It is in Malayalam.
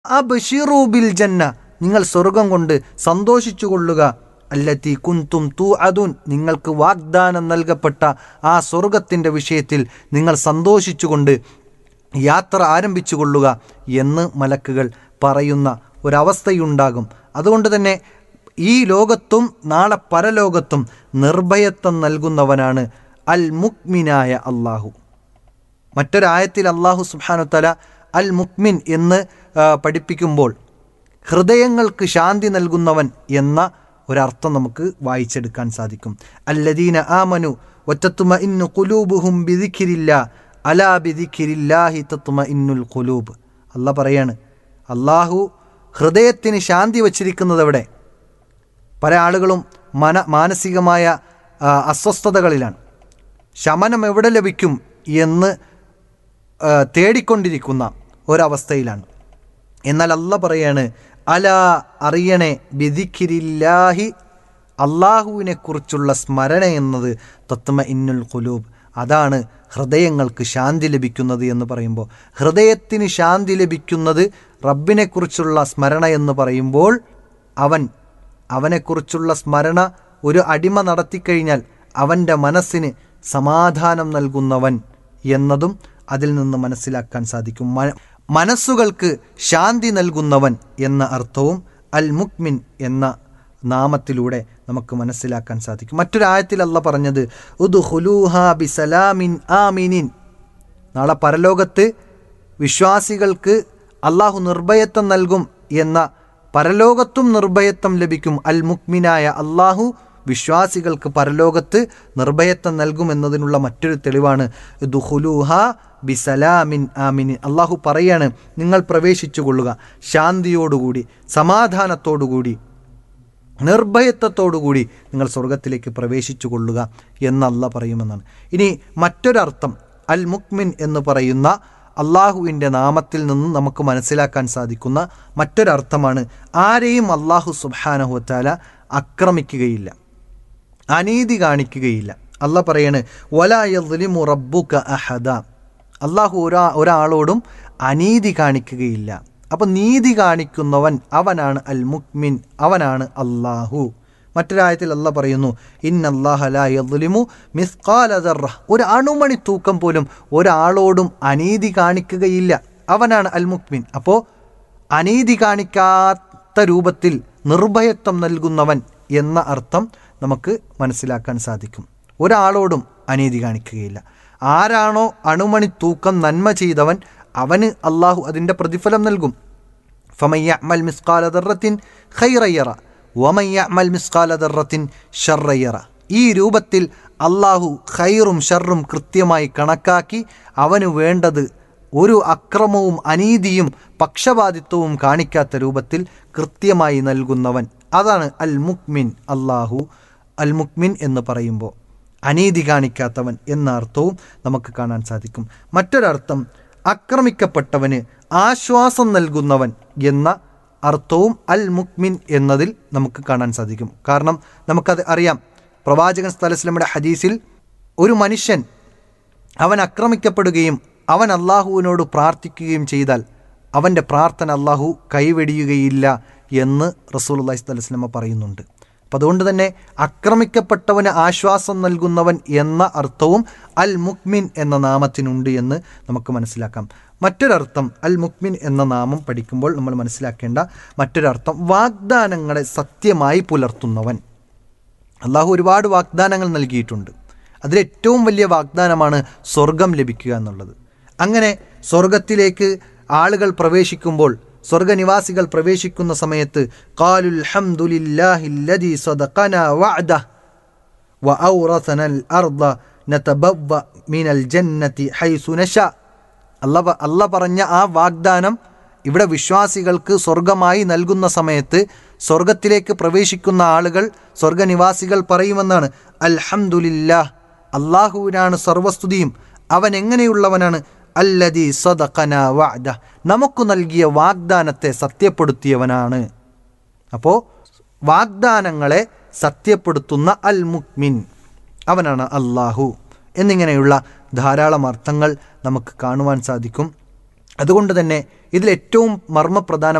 അബ്ശിറൂ ബിൽ ജന്ന നിങ്ങൾ സ്വർഗം കൊണ്ട് സന്തോഷിച്ചു കൊള്ളുക അല്ലത്തി കുന്തും തൂ അതുൻ നിങ്ങൾക്ക് വാഗ്ദാനം നൽകപ്പെട്ട ആ സ്വർഗത്തിൻ്റെ വിഷയത്തിൽ നിങ്ങൾ സന്തോഷിച്ചുകൊണ്ട് യാത്ര ആരംഭിച്ചു കൊള്ളുക എന്ന് മലക്കുകൾ പറയുന്ന ഒരവസ്ഥയുണ്ടാകും അതുകൊണ്ട് തന്നെ ഈ ലോകത്തും നാളെ പരലോകത്തും നിർഭയത്വം നൽകുന്നവനാണ് അൽ മുക്മിനായ അള്ളാഹു മറ്റൊരായത്തിൽ അള്ളാഹു സുബാനുത്തല അൽ മുക്മിൻ എന്ന് ആ, പഠിപ്പിക്കുമ്പോൾ ഹൃദയങ്ങൾക്ക് ശാന്തി നൽകുന്നവൻ എന്ന ഒരർത്ഥം നമുക്ക് വായിച്ചെടുക്കാൻ സാധിക്കും അല്ലദീന ആമനു ഒറ്റത്തുമ ഇന്നു കുലൂബുഹും ബിദിഖിരില്ല അലാ ബിദിഖിരില്ലാഹി തത്തുമ ഇന്നുൽ കുലൂബ് അല്ല പറയാണ് അള്ളാഹു ഹൃദയത്തിന് ശാന്തി വച്ചിരിക്കുന്നത് എവിടെ പല ആളുകളും മന മാനസികമായ ആ, അസ്വസ്ഥതകളിലാണ് ശമനം എവിടെ ലഭിക്കും എന്ന് ആ, തേടിക്കൊണ്ടിരിക്കുന്ന ഒരവസ്ഥയിലാണ് എന്നാൽ അല്ല പറയാണ് അല അറിയണേ ബിദിഖിരില്ലാഹി അള്ളാഹുവിനെ കുറിച്ചുള്ള സ്മരണ എന്നത് തത്മ ഇന്നുൽ കുലൂബ് അതാണ് ഹൃദയങ്ങൾക്ക് ശാന്തി ലഭിക്കുന്നത് എന്ന് പറയുമ്പോൾ ഹൃദയത്തിന് ശാന്തി ലഭിക്കുന്നത് റബ്ബിനെക്കുറിച്ചുള്ള സ്മരണ എന്ന് പറയുമ്പോൾ അവൻ അവനെക്കുറിച്ചുള്ള സ്മരണ ഒരു അടിമ നടത്തിക്കഴിഞ്ഞാൽ അവൻ്റെ മനസ്സിന് സമാധാനം നൽകുന്നവൻ എന്നതും അതിൽ നിന്ന് മനസ്സിലാക്കാൻ സാധിക്കും മ- മനസ്സുകൾക്ക് ശാന്തി നൽകുന്നവൻ എന്ന അർത്ഥവും അൽ മുക്മിൻ എന്ന നാമത്തിലൂടെ നമുക്ക് മനസ്സിലാക്കാൻ സാധിക്കും മറ്റൊരായത്തിൽ അല്ല പറഞ്ഞത് ഉദ്ഹുലൂഹ ബിസലാമിൻ ആമിനിൻ നാളെ പരലോകത്ത് വിശ്വാസികൾക്ക് അള്ളാഹു നിർഭയത്വം നൽകും എന്ന പരലോകത്തും നിർഭയത്വം ലഭിക്കും അൽ മുക്മിനായ അള്ളാഹു വിശ്വാസികൾക്ക് പരലോകത്ത് നിർഭയത്വം നൽകുമെന്നതിനുള്ള മറ്റൊരു തെളിവാണ് ദുഹുലൂഹ ബിസലാമിൻ ആമിൻ അള്ളാഹു പറയാണ് നിങ്ങൾ പ്രവേശിച്ചു കൊള്ളുക ശാന്തിയോടുകൂടി സമാധാനത്തോടുകൂടി നിർഭയത്വത്തോടുകൂടി നിങ്ങൾ സ്വർഗത്തിലേക്ക് പ്രവേശിച്ചു കൊള്ളുക എന്നല്ല പറയുമെന്നാണ് ഇനി മറ്റൊരർത്ഥം അൽ മുക്മിൻ എന്ന് പറയുന്ന അള്ളാഹുവിൻ്റെ നാമത്തിൽ നിന്ന് നമുക്ക് മനസ്സിലാക്കാൻ സാധിക്കുന്ന മറ്റൊരർത്ഥമാണ് ആരെയും അള്ളാഹു സുബാനഹുത്താല ആക്രമിക്കുകയില്ല അനീതി കാണിക്കുകയില്ല അല്ല പറയാണ് വലായലിമു റബ്ബുക അഹദ അള്ളാഹു ഒരാ ഒരാളോടും അനീതി കാണിക്കുകയില്ല അപ്പം നീതി കാണിക്കുന്നവൻ അവനാണ് അൽ മുക്മിൻ അവനാണ് അള്ളാഹു മറ്റൊരായത്തിൽ അല്ല പറയുന്നു ഇന്നല്ലാഹലിമു മിസ്കാലദറ ഒരു അണുമണി തൂക്കം പോലും ഒരാളോടും അനീതി കാണിക്കുകയില്ല അവനാണ് അൽ മുക്മിൻ അപ്പോൾ അനീതി കാണിക്കാത്ത രൂപത്തിൽ നിർഭയത്വം നൽകുന്നവൻ എന്ന അർത്ഥം നമുക്ക് മനസ്സിലാക്കാൻ സാധിക്കും ഒരാളോടും അനീതി കാണിക്കുകയില്ല ആരാണോ അണുമണി തൂക്കം നന്മ ചെയ്തവൻ അവന് അള്ളാഹു അതിൻ്റെ പ്രതിഫലം നൽകും ഫമയ്യമൽ മിസ്കാല ദർറത്തിൻ ഖൈറയ്യറ വമയ്യമൽ മിസ്കാല ദർറത്തിൻ ഷർറയ്യറ ഈ രൂപത്തിൽ അള്ളാഹു ഖൈറും ഷർറും കൃത്യമായി കണക്കാക്കി അവന് വേണ്ടത് ഒരു അക്രമവും അനീതിയും പക്ഷപാതിത്വവും കാണിക്കാത്ത രൂപത്തിൽ കൃത്യമായി നൽകുന്നവൻ അതാണ് അൽ മുക്മിൻ അള്ളാഹു അൽ മുക്മിൻ എന്ന് പറയുമ്പോൾ അനീതി കാണിക്കാത്തവൻ എന്ന അർത്ഥവും നമുക്ക് കാണാൻ സാധിക്കും മറ്റൊരർത്ഥം ആക്രമിക്കപ്പെട്ടവന് ആശ്വാസം നൽകുന്നവൻ എന്ന അർത്ഥവും അൽ മുക്മിൻ എന്നതിൽ നമുക്ക് കാണാൻ സാധിക്കും കാരണം നമുക്കത് അറിയാം പ്രവാചകൻ സ്ഥലസ്ലമിയുടെ ഹദീസിൽ ഒരു മനുഷ്യൻ അവൻ ആക്രമിക്കപ്പെടുകയും അവൻ അള്ളാഹുവിനോട് പ്രാർത്ഥിക്കുകയും ചെയ്താൽ അവൻ്റെ പ്രാർത്ഥന അള്ളാഹു കൈവെടിയുകയില്ല എന്ന് റസൂൽ അള്ളാഹി സ്വലമ പറയുന്നുണ്ട് അപ്പം അതുകൊണ്ട് തന്നെ ആക്രമിക്കപ്പെട്ടവന് ആശ്വാസം നൽകുന്നവൻ എന്ന അർത്ഥവും അൽ മുക്മിൻ എന്ന നാമത്തിനുണ്ട് എന്ന് നമുക്ക് മനസ്സിലാക്കാം മറ്റൊരർത്ഥം അൽ മുക്മിൻ എന്ന നാമം പഠിക്കുമ്പോൾ നമ്മൾ മനസ്സിലാക്കേണ്ട മറ്റൊരർത്ഥം വാഗ്ദാനങ്ങളെ സത്യമായി പുലർത്തുന്നവൻ അള്ളാഹു ഒരുപാട് വാഗ്ദാനങ്ങൾ നൽകിയിട്ടുണ്ട് അതിലേറ്റവും വലിയ വാഗ്ദാനമാണ് സ്വർഗം ലഭിക്കുക എന്നുള്ളത് അങ്ങനെ സ്വർഗത്തിലേക്ക് ആളുകൾ പ്രവേശിക്കുമ്പോൾ സ്വർഗനിവാസികൾ പ്രവേശിക്കുന്ന സമയത്ത് കാലുൽ ഹംദുലില്ലാഹില്ലദി സദഖന വഅദ വഔറസന അൽ അർദ നതബവ്വ മിനൽ ജന്നതി ഹൈസു നശാ അല്ല പ- അല്ല പറഞ്ഞ ആ വാഗ്ദാനം ഇവിടെ വിശ്വാസികൾക്ക് സ്വർഗമായി നൽകുന്ന സമയത്ത് സ്വർഗത്തിലേക്ക് പ്രവേശിക്കുന്ന ആളുകൾ സ്വർഗനിവാസികൾ പറയുമെന്നാണ് അൽഹംദുലില്ലാ അള്ളാഹുവിനാണ് സർവസ്തുതിയും അവൻ എങ്ങനെയുള്ളവനാണ് അല്ലദി സദഖന വഅദ നമുക്ക് നൽകിയ വാഗ്ദാനത്തെ സത്യപ്പെടുത്തിയവനാണ് അപ്പോൾ വാഗ്ദാനങ്ങളെ സത്യപ്പെടുത്തുന്ന അൽ മുക്മിൻ അവനാണ് അള്ളാഹു എന്നിങ്ങനെയുള്ള ധാരാളം അർത്ഥങ്ങൾ നമുക്ക് കാണുവാൻ സാധിക്കും അതുകൊണ്ട് തന്നെ ഇതിൽ ഏറ്റവും മർമ്മപ്രധാനം